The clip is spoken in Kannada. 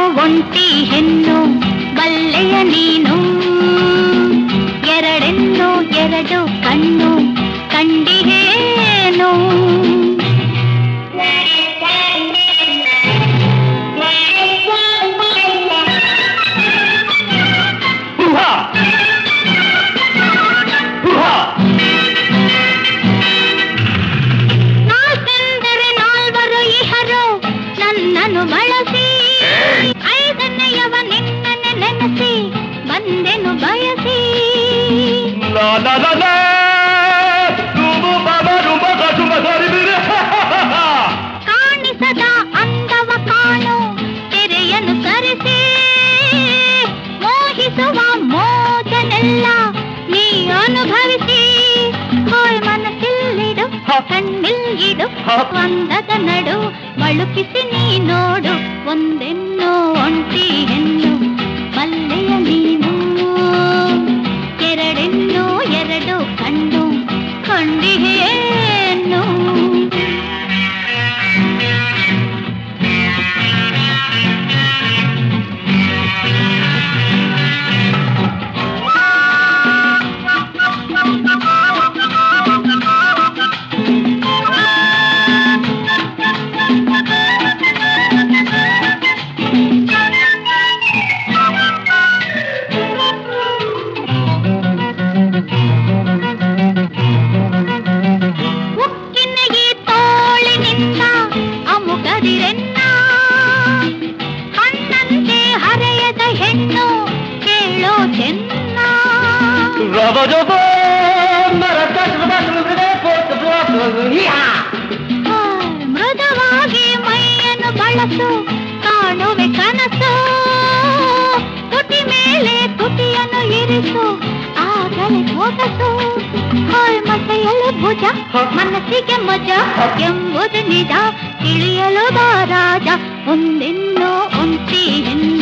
ಒಂಟಿ ಹೆಣ್ಣು ಬಲ್ಲೆಯ ನೀನು ಎರಡೆನ್ನು ಎರಡು ಕಣ್ಣು ಕಂಡಿಹೇನು ಹುಹಾ ಹುಹಾ ನಾಲ್ಕೆಂದರೆ ನಾಲ್ವರು ಇಹರು ನನ್ನನ್ನು ಬಳಸಿ ಐದನೆಯವ ನಿನ್ನನ್ನೇ ನೆನೆಸಿ ಬಂದೆನು ಬಯಸಿ La la la la Rubu baba rumba ga tumba sari bire ಕಾಣಿಸದ ಅಂದವ ಕಾಣು ತೆರೆಯನ್ನು ಸರಿಸಿ ಮೋಹಿಸುವ ಮೋಜನೆಲ್ಲ ನೀ ಅನುಭವಿಸಿ ಹೋಯ್ ಮನಸ್ಸಿಲ್ಲಿಡು ಕಣ್ಣಿಲ್ಲಿಡು ಒಂದದ ನಡು ಬಳುಕಿಸಿ ನೀ ನೋಡು ಒಂದೆನ್ನು ಒಂಟಿ ಹೆಣ್ಣು ಮಲ್ಲೆಯ ನೀನು ಎರಡೆನ್ನು ಎರಡು ಕಣ್ಣು ಕಂಡಿಹೇನು ಉಕ್ಕಿನ ಈ ತೋಳಿನಿಂದ ಅಮುಗದಿರೆನ್ನ ಹಣ್ಣಂತೆ ಹರೆಯದ ಹೆಣ್ಣು ಕೇಳೋ ಚೆನ್ನ Raba jaba Mara kash raba raba pot Ya ಆ, ಮೃದುವಾಗಿ ಮೈಯನ್ನು ಬಳಸು ಕಾಣುವೆ ಕನಸು ತುಟಿ ಮೇಲೆ ತುಟಿಯನ್ನು ಇರಿಸು ಆಗಲೇ ಸೊಗಸು ಹಾಯ್ ಮಸೆಯಲು ಭುಜ ಮನಸ್ಸಿಗೆ ಮಜ ಎಂಬುದು ನಿಜ ತಿಳಿಯಲು ಬಾ ರಾಜ ಒಂದಿನ್ನೋ ಒಂಟಿ ಹೆಣ್ಣು